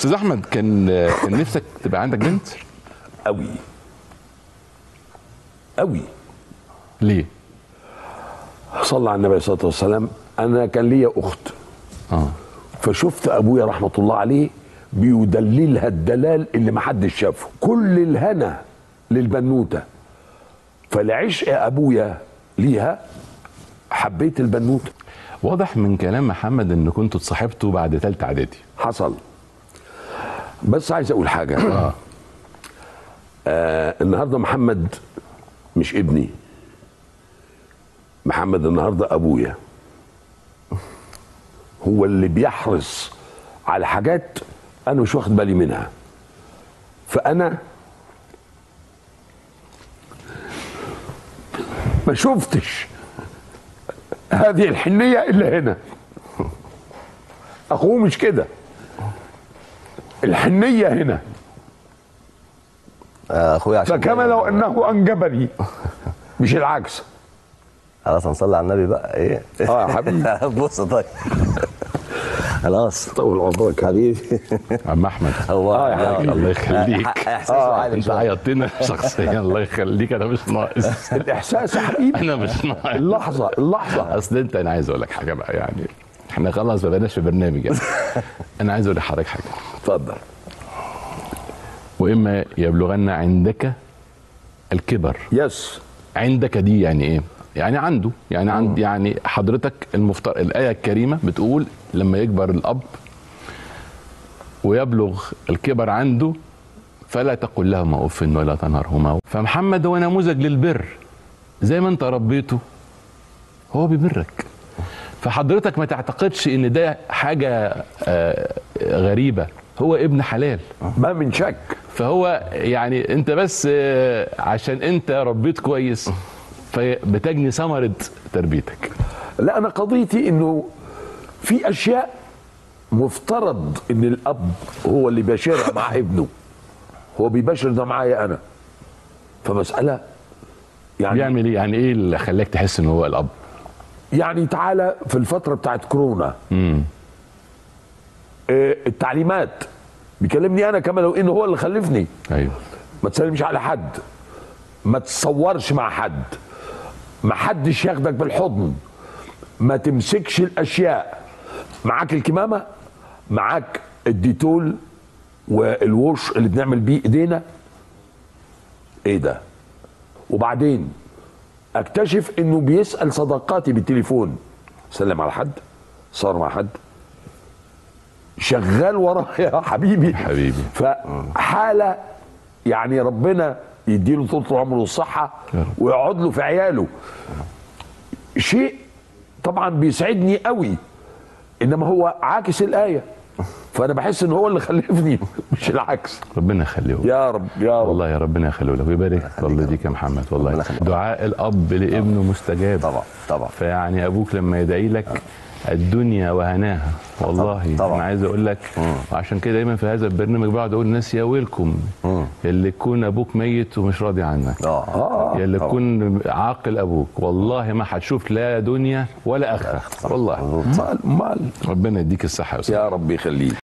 استاذ احمد كان كان نفسك تبقى عندك بنت قوي قوي ليه صلى على النبي عليه الصلاه والسلام انا كان ليا اخت اه فشفت ابويا رحمه الله عليه بيدللها الدلال اللي ما حدش شافه كل الهنا للبنوته فلعشق ابويا ليها حبيت البنوته واضح من كلام محمد ان كنتوا اتصاحبتوا بعد ثالثه اعدادي حصل بس عايز اقول حاجه اه آه النهارده محمد مش ابني محمد النهارده ابويا هو اللي بيحرص على حاجات انا مش واخد بالي منها فانا ما شفتش هذه الحنيه الا هنا اخوه مش كده الحنيه هنا آه، اخويا عشان فكما لو انه انجبني مش العكس خلاص هنصلي على النبي بقى ايه اه يا حبيبي بص طيب خلاص طول عمرك حبيبي عم احمد اه يا حبيبي الله يخليك احساسه عالي انت شوية. عيطتنا شخصيا الله يخليك انا مش ناقص الاحساس يا حبيبي انا مش ناقص اللحظه اللحظه اصل انت انا عايز اقول لك حاجه بقى يعني احنا خلاص ما بقيناش في برنامج يعني انا عايز اقول لحضرتك حاجه اتفضل واما يبلغن عندك الكبر يس عندك دي يعني ايه يعني عنده يعني عند يعني حضرتك المفترض الايه الكريمه بتقول لما يكبر الاب ويبلغ الكبر عنده فلا تقل لهما اف ولا تنهرهما فمحمد هو نموذج للبر زي ما انت ربيته هو بيبرك فحضرتك ما تعتقدش ان ده حاجه آه، غريبه هو ابن حلال ما من شك فهو يعني انت بس آه، عشان انت ربيت كويس فبتجني ثمره تربيتك لا انا قضيتي انه في اشياء مفترض ان الاب هو اللي بيشارع مع ابنه هو بيباشر ده معايا انا فمساله يعني بيعمل ايه يعني ايه اللي خلاك تحس ان هو الاب يعني تعالى في الفتره بتاعت كورونا امم آه، التعليمات بيكلمني انا كما لو انه هو اللي خلفني ايوه ما تسلمش على حد ما تصورش مع حد ما حدش ياخدك بالحضن ما تمسكش الاشياء معاك الكمامه معاك الديتول والوش اللي بنعمل بيه ايدينا ايه ده وبعدين اكتشف انه بيسال صداقاتي بالتليفون سلم على حد صار مع حد شغال ورايا يا حبيبي حبيبي. فحاله يعني ربنا يديله طول العمر والصحه يا رب. ويقعد له في عياله شيء طبعا بيسعدني قوي انما هو عاكس الايه فانا بحس ان هو اللي خلفني مش العكس ربنا يخليه يا رب يا رب والله يا ربنا يخليه لك ويبارك في والديك يا محمد والله ربنا يخليك. دعاء الاب لابنه مستجاب طبعا طبعا فيعني ابوك لما يدعي لك الدنيا وهناها والله طبعا. انا عايز اقول لك وعشان كده دايما في هذا البرنامج بقعد اقول للناس يا ويلكم اللي يكون ابوك ميت ومش راضي عنك اه يا اللي تكون عاقل ابوك والله ما هتشوف لا دنيا ولا اخره والله مال مال ربنا يديك الصحه يا أستاذ. يا رب يخليك